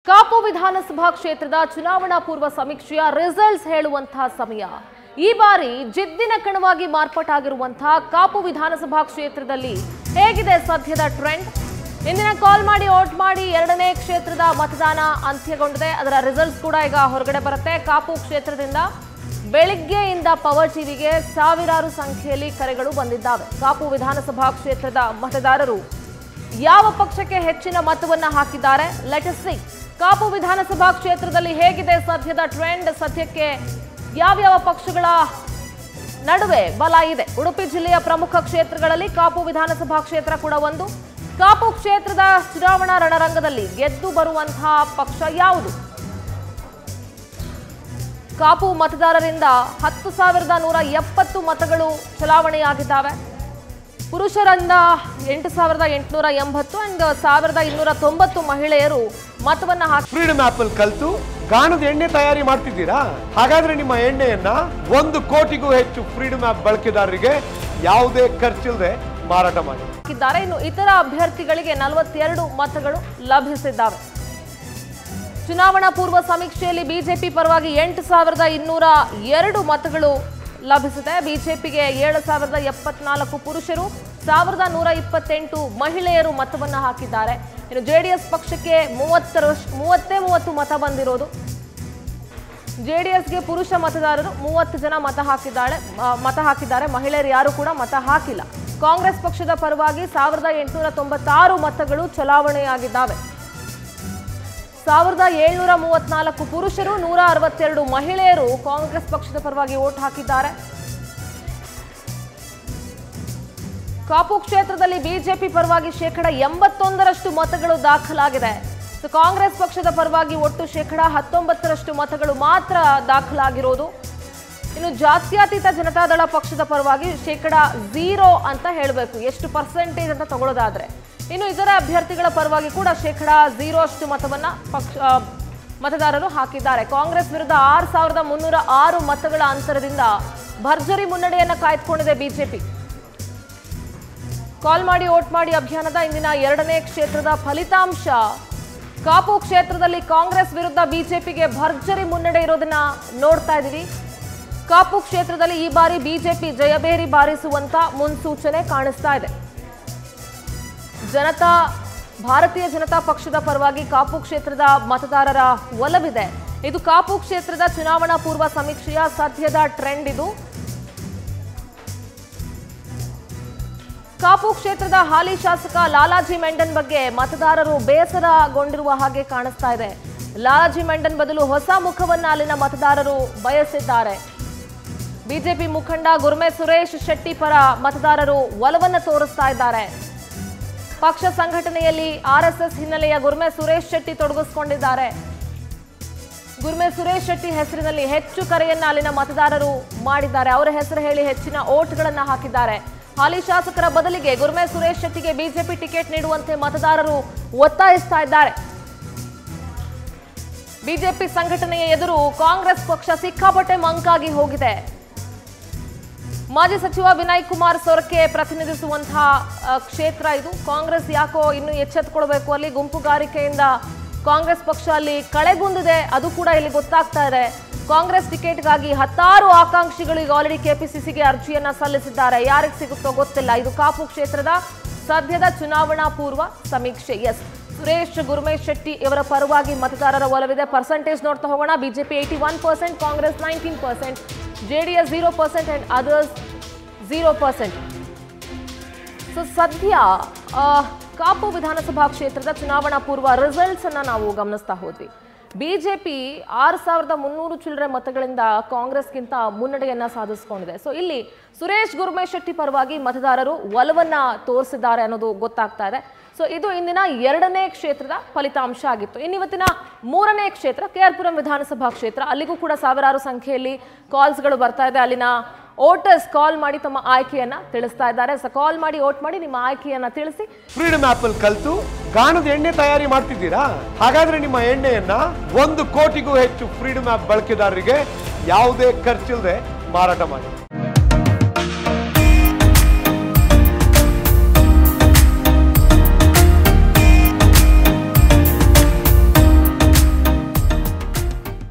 ಕಾಪು ವಿಧಾನಸಭಾ ಕ್ಷೇತ್ರದ ಚುನಾವಣಾ ಪೂರ್ವ ಸಮೀಕ್ಷೆಯ ರಿಸಲ್ಟ್ಸ್ ಹೇಳುವಂತಹ ಸಮಯ ಈ ಬಾರಿ ಜಿದ್ದಿನ ಕಣವಾಗಿ ಮಾರ್ಪಾಟಾಗಿರುವಂತಹ ಕಾಪು ವಿಧಾನಸಭಾ ಕ್ಷೇತ್ರದಲ್ಲಿ ಹೇಗಿದೆ ಸದ್ಯದ ಟ್ರೆಂಡ್ ಇಂದಿನ ಕಾಲ್ ಮಾಡಿ ವೋಟ್ ಮಾಡಿ ಎರಡನೇ ಕ್ಷೇತ್ರದ ಮತದಾನ ಅಂತ್ಯಗೊಂಡಿದೆ ಅದರ ರಿಸಲ್ಟ್ಸ್ ಕೂಡ ಈಗ ಹೊರಗಡೆ ಬರುತ್ತೆ ಕಾಪು ಕ್ಷೇತ್ರದಿಂದ ಬೆಳಿಗ್ಗೆಯಿಂದ ಪವರ್ ಟಿವಿಗೆ ಸಾವಿರಾರು ಸಂಖ್ಯೆಯಲ್ಲಿ ಕರೆಗಳು ಬಂದಿದ್ದಾವೆ ಕಾಪು ವಿಧಾನಸಭಾ ಕ್ಷೇತ್ರದ ಮತದಾರರು ಯಾವ ಪಕ್ಷಕ್ಕೆ ಹೆಚ್ಚಿನ ಮತವನ್ನ ಹಾಕಿದ್ದಾರೆ ಲೆಟ್ ಸಿ ಕಾಪು ವಿಧಾನಸಭಾ ಕ್ಷೇತ್ರದಲ್ಲಿ ಹೇಗಿದೆ ಸದ್ಯದ ಟ್ರೆಂಡ್ ಸದ್ಯಕ್ಕೆ ಯಾವ್ಯಾವ ಪಕ್ಷಗಳ ನಡುವೆ ಬಲ ಇದೆ ಉಡುಪಿ ಜಿಲ್ಲೆಯ ಪ್ರಮುಖ ಕ್ಷೇತ್ರಗಳಲ್ಲಿ ಕಾಪು ವಿಧಾನಸಭಾ ಕ್ಷೇತ್ರ ಕೂಡ ಒಂದು ಕಾಪು ಕ್ಷೇತ್ರದ ಚುನಾವಣಾ ರಣರಂಗದಲ್ಲಿ ಗೆದ್ದು ಬರುವಂತಹ ಪಕ್ಷ ಯಾವುದು ಕಾಪು ಮತದಾರರಿಂದ ಹತ್ತು ಸಾವಿರದ ನೂರ ಎಪ್ಪತ್ತು ಮತಗಳು ಚಲಾವಣೆಯಾಗಿದ್ದಾವೆ ಪುರುಷರಿಂದ ಎಂಟು ಸಾವಿರದ ಎಂಟುನೂರ ಎಂಬತ್ತು ಅಂಡ್ ಸಾವಿರದ ಇನ್ನೂರ ತೊಂಬತ್ತು ಮಹಿಳೆಯರು ಮತವನ್ನ ಹಾಕಿ ಫ್ರೀಡಮ್ ಆಪ್ ಅಲ್ಲಿ ಕಲ್ತು ಗಾಣದ ಎಣ್ಣೆ ತಯಾರಿ ಮಾಡ್ತಿದ್ದೀರಾ ಹಾಗಾದ್ರೆ ನಿಮ್ಮ ಎಣ್ಣೆಯನ್ನ ಒಂದು ಕೋಟಿಗೂ ಹೆಚ್ಚು ಫ್ರೀಡಮ್ ಆಪ್ ಬಳಕೆದಾರರಿಗೆ ಯಾವುದೇ ಖರ್ಚಿಲ್ಲದೆ ಮಾರಾಟ ಮಾಡಿ ಹಾಕಿದ್ದಾರೆ ಇನ್ನು ಇತರ ಅಭ್ಯರ್ಥಿಗಳಿಗೆ ನಲವತ್ತೆರಡು ಮತಗಳು ಲಭಿಸಿದ್ದಾವೆ ಚುನಾವಣಾ ಪೂರ್ವ ಸಮೀಕ್ಷೆಯಲ್ಲಿ ಬಿಜೆಪಿ ಪರವಾಗಿ ಎಂಟು ಸಾವಿರದ ಇನ್ನೂರ ಎರಡು ಮತಗಳು ಲಭಿಸಿದೆ ಬಿಜೆಪಿಗೆ ಏಳು ಸಾವಿರದ ಎಪ್ಪತ್ನಾಲ್ಕು ಪುರುಷರು ಸಾವಿರದ ನೂರ ಇಪ್ಪತ್ತೆಂಟು ಮಹಿಳೆಯರು ಮತವನ್ನ ಹಾಕಿದ್ದಾರೆ ಇನ್ನು ಜೆಡಿಎಸ್ ಪಕ್ಷಕ್ಕೆ ಮೂವತ್ತರಷ್ಟು ಮೂವತ್ತೇ ಮೂವತ್ತು ಮತ ಬಂದಿರೋದು ಜೆಡಿಎಸ್ಗೆ ಪುರುಷ ಮತದಾರರು ಮೂವತ್ತು ಜನ ಮತ ಹಾಕಿದ್ದಾಳೆ ಆ, ಮತ ಹಾಕಿದ್ದಾರೆ ಮಹಿಳೆಯರು ಯಾರು ಕೂಡ ಮತ ಹಾಕಿಲ್ಲ ಕಾಂಗ್ರೆಸ್ ಪಕ್ಷದ ಪರವಾಗಿ ಸಾವಿರದ ಎಂಟುನೂರ ತೊಂಬತ್ತಾರು ಮತಗಳು ಚಲಾವಣೆಯಾಗಿದ್ದಾವೆ ಸಾವಿರದ ಏಳ್ನೂರ ಮೂವತ್ನಾಲ್ಕು ಪುರುಷರು ನೂರ ಅರವತ್ತೆರಡು ಮಹಿಳೆಯರು ಕಾಂಗ್ರೆಸ್ ಪಕ್ಷದ ಪರವಾಗಿ ವೋಟ್ ಹಾಕಿದ್ದಾರೆ ಕಾಪು ಕ್ಷೇತ್ರದಲ್ಲಿ ಬಿಜೆಪಿ ಪರವಾಗಿ ಶೇಕಡ ಎಂಬತ್ತೊಂದರಷ್ಟು ಮತಗಳು ದಾಖಲಾಗಿದೆ ಸೊ ಕಾಂಗ್ರೆಸ್ ಪಕ್ಷದ ಪರವಾಗಿ ಒಟ್ಟು ಶೇಕಡ ಹತ್ತೊಂಬತ್ತರಷ್ಟು ಮತಗಳು ಮಾತ್ರ ದಾಖಲಾಗಿರೋದು ಇನ್ನು ಜಾತ್ಯತೀತ ಜನತಾದಳ ಪಕ್ಷದ ಪರವಾಗಿ ಶೇಕಡ ಝೀರೋ ಅಂತ ಹೇಳಬೇಕು ಎಷ್ಟು ಪರ್ಸೆಂಟೇಜ್ ಅಂತ ತಗೊಳ್ಳೋದಾದ್ರೆ ಇನ್ನು ಇತರ ಅಭ್ಯರ್ಥಿಗಳ ಪರವಾಗಿ ಕೂಡ ಶೇಕಡ ಝೀರೋ ಅಷ್ಟು ಮತವನ್ನ ಪಕ್ಷ ಆ, ಮತದಾರರು ಹಾಕಿದ್ದಾರೆ ಕಾಂಗ್ರೆಸ್ ವಿರುದ್ಧ ಆರು ಸಾವಿರದ ಮುನ್ನೂರ ಆರು ಮತಗಳ ಅಂತರದಿಂದ ಭರ್ಜರಿ ಮುನ್ನಡೆಯನ್ನ ಕಾಯ್ದುಕೊಂಡಿದೆ ಬಿಜೆಪಿ ಕಾಲ್ ಮಾಡಿ ವೋಟ್ ಮಾಡಿ ಅಭಿಯಾನದ ಇಂದಿನ ಎರಡನೇ ಕ್ಷೇತ್ರದ ಫಲಿತಾಂಶ ಕಾಪು ಕ್ಷೇತ್ರದಲ್ಲಿ ಕಾಂಗ್ರೆಸ್ ವಿರುದ್ಧ ಬಿಜೆಪಿಗೆ ಭರ್ಜರಿ ಮುನ್ನಡೆ ಇರೋದನ್ನ ನೋಡ್ತಾ ಇದೀವಿ ಕಾಪು ಕ್ಷೇತ್ರದಲ್ಲಿ ಈ ಬಾರಿ ಬಿಜೆಪಿ ಜಯಬೇರಿ ಬಾರಿಸುವಂತ ಮುನ್ಸೂಚನೆ ಕಾಣಿಸ್ತಾ ಇದೆ ಜನತಾ ಭಾರತೀಯ ಜನತಾ ಪಕ್ಷದ ಪರವಾಗಿ ಕಾಪು ಕ್ಷೇತ್ರದ ಮತದಾರರ ಒಲವಿದೆ ಇದು ಕಾಪು ಕ್ಷೇತ್ರದ ಚುನಾವಣಾ ಪೂರ್ವ ಸಮೀಕ್ಷೆಯ ಸದ್ಯದ ಟ್ರೆಂಡ್ ಇದು ಕಾಪು ಕ್ಷೇತ್ರದ ಹಾಲಿ ಶಾಸಕ ಲಾಲಾಜಿ ಮೆಂಡನ್ ಬಗ್ಗೆ ಮತದಾರರು ಬೇಸರಗೊಂಡಿರುವ ಹಾಗೆ ಕಾಣಿಸ್ತಾ ಇದೆ ಲಾಲಾಜಿ ಮೆಂಡನ್ ಬದಲು ಹೊಸ ಮುಖವನ್ನ ಅಲ್ಲಿನ ಮತದಾರರು ಬಯಸಿದ್ದಾರೆ ಬಿಜೆಪಿ ಮುಖಂಡ ಗುರ್ಮೆ ಸುರೇಶ್ ಶೆಟ್ಟಿ ಪರ ಮತದಾರರು ಒಲವನ್ನ ತೋರಿಸ್ತಾ ಇದ್ದಾರೆ ಪಕ್ಷ ಸಂಘಟನೆಯಲ್ಲಿ ಆರ್ಎಸ್ಎಸ್ ಹಿನ್ನೆಲೆಯ ಗುರ್ಮೆ ಸುರೇಶ್ ಶೆಟ್ಟಿ ತೊಡಗಿಸಿಕೊಂಡಿದ್ದಾರೆ ಗುರ್ಮೆ ಸುರೇಶ್ ಶೆಟ್ಟಿ ಹೆಸರಿನಲ್ಲಿ ಹೆಚ್ಚು ಕರೆಯನ್ನ ಅಲ್ಲಿನ ಮತದಾರರು ಮಾಡಿದ್ದಾರೆ ಅವರ ಹೆಸರು ಹೇಳಿ ಹೆಚ್ಚಿನ ಓಟ್ಗಳನ್ನ ಹಾಕಿದ್ದಾರೆ ಹಾಲಿ ಶಾಸಕರ ಬದಲಿಗೆ ಗುರ್ಮೆ ಸುರೇಶ್ ಶೆಟ್ಟಿಗೆ ಬಿಜೆಪಿ ಟಿಕೆಟ್ ನೀಡುವಂತೆ ಮತದಾರರು ಒತ್ತಾಯಿಸ್ತಾ ಇದ್ದಾರೆ ಬಿಜೆಪಿ ಸಂಘಟನೆಯ ಎದುರು ಕಾಂಗ್ರೆಸ್ ಪಕ್ಷ ಸಿಕ್ಕಾಪಟ್ಟೆ ಮಂಕಾಗಿ ಹೋಗಿದೆ ಮಾಜಿ ಸಚಿವ ವಿನಯ್ ಕುಮಾರ್ ಸೊರಕೆ ಪ್ರತಿನಿಧಿಸುವಂತಹ ಆ, ಕ್ಷೇತ್ರ ಇದು ಕಾಂಗ್ರೆಸ್ ಯಾಕೋ ಇನ್ನು ಎಚ್ಚೆತ್ತುಕೊಳ್ಬೇಕು ಅಲ್ಲಿ ಗುಂಪುಗಾರಿಕೆಯಿಂದ ಕಾಂಗ್ರೆಸ್ ಪಕ್ಷ ಅಲ್ಲಿ ಕಳೆಗುಂದಿದೆ ಅದು ಕೂಡ ಇಲ್ಲಿ ಗೊತ್ತಾಗ್ತಾ ಇದೆ ಕಾಂಗ್ರೆಸ್ ಟಿಕೆಟ್ಗಾಗಿ ಹತ್ತಾರು ಆಕಾಂಕ್ಷಿಗಳು ಈಗ ಆಲ್ರೆಡಿ ಕೆಪಿಸಿಸಿಗೆ ಅರ್ಜಿಯನ್ನ ಸಲ್ಲಿಸಿದ್ದಾರೆ ಯಾರಿಗೆ ಸಿಗುತ್ತೋ ಗೊತ್ತಿಲ್ಲ ಇದು ಕಾಪು ಕ್ಷೇತ್ರದ ಸದ್ಯದ ಚುನಾವಣಾ ಪೂರ್ವ ಸಮೀಕ್ಷೆ ಎಸ್ ಸುರೇಶ್ ಗುರುಮೇಶ್ ಶೆಟ್ಟಿ ಇವರ ಪರವಾಗಿ ಮತದಾರರ ಒಲವಿದೆ ಪರ್ಸೆಂಟೇಜ್ ನೋಡ್ತಾ ಹೋಗೋಣ BJP eighty one percent Congress nineteen percent JDS zero percent and others zero percent so ಸದ್ಯ ಆ, ಕಾಪು ವಿಧಾನಸಭಾ ಕ್ಷೇತ್ರದ ಚುನಾವಣಾ ಪೂರ್ವ ರಿಸಲ್ಟ್ಸ್ ಅನ್ನ ನಾವು ಗಮನಿಸ್ತಾ ಹೋದ್ವಿ ಬಿಜೆಪಿ ಆರು ಸಾವಿರದ ಮುನ್ನೂರು ಚಿಲ್ಲರೆ ಮತಗಳಿಂದ ಕಾಂಗ್ರೆಸ್ಗಿಂತ ಮುನ್ನಡೆಯನ್ನ ಸಾಧಿಸಿಕೊಂಡಿದೆ ಸೊ ಇಲ್ಲಿ ಸುರೇಶ್ ಗುರುಮೇಶ್ ಶೆಟ್ಟಿ ಪರವಾಗಿ ಮತದಾರರು ಒಲವನ್ನ ತೋರಿಸಿದ್ದಾರೆ ಅನ್ನೋದು ಗೊತ್ತಾಗ್ತಾ ಇದೆ ಸೊ ಇದು ಇಂದಿನ ಎರಡನೇ ಕ್ಷೇತ್ರದ ಫಲಿತಾಂಶ ಆಗಿತ್ತು ಇನ್ನಿವತ್ತಿನ ಮೂರನೇ ಕ್ಷೇತ್ರ ಕೆ ಆರ್ ಪುರಂ ವಿಧಾನಸಭಾ ಕ್ಷೇತ್ರ ಅಲ್ಲಿಗೂ ಕೂಡ ಸಾವಿರಾರು ಸಂಖ್ಯೆಯಲ್ಲಿ ಕಾಲ್ಸ್ಗಳು ಬರ್ತಾ ಇದೆ ಅಲ್ಲಿನ ವೋಟರ್ಸ್ ಕಾಲ್ ಮಾಡಿ ತಮ್ಮ ಆಯ್ಕೆಯನ್ನ ತಿಳಿಸ್ತಾ ಇದ್ದಾರೆ ಸೊ ಕಾಲ್ ಮಾಡಿ ವೋಟ್ ಮಾಡಿ ನಿಮ್ಮ ಆಯ್ಕೆಯನ್ನ ತಿಳಿಸಿ ಫ್ರೀಡಮ್ ಆಪ್ ಅಲ್ಲಿ ಕಲ್ತು ಗಾಣದ ಎಣ್ಣೆ ತಯಾರಿ ಮಾಡ್ತಿದ್ದೀರಾ ಹಾಗಾದ್ರೆ ನಿಮ್ಮ ಎಣ್ಣೆಯನ್ನ ಒಂದು ಕೋಟಿಗೂ ಹೆಚ್ಚು ಫ್ರೀಡಮ್ ಆಪ್ ಬಳಕೆದಾರರಿಗೆ ಯಾವುದೇ ಖರ್ಚಿಲ್ಲದೆ ಮಾರಾಟ ಮಾಡಿ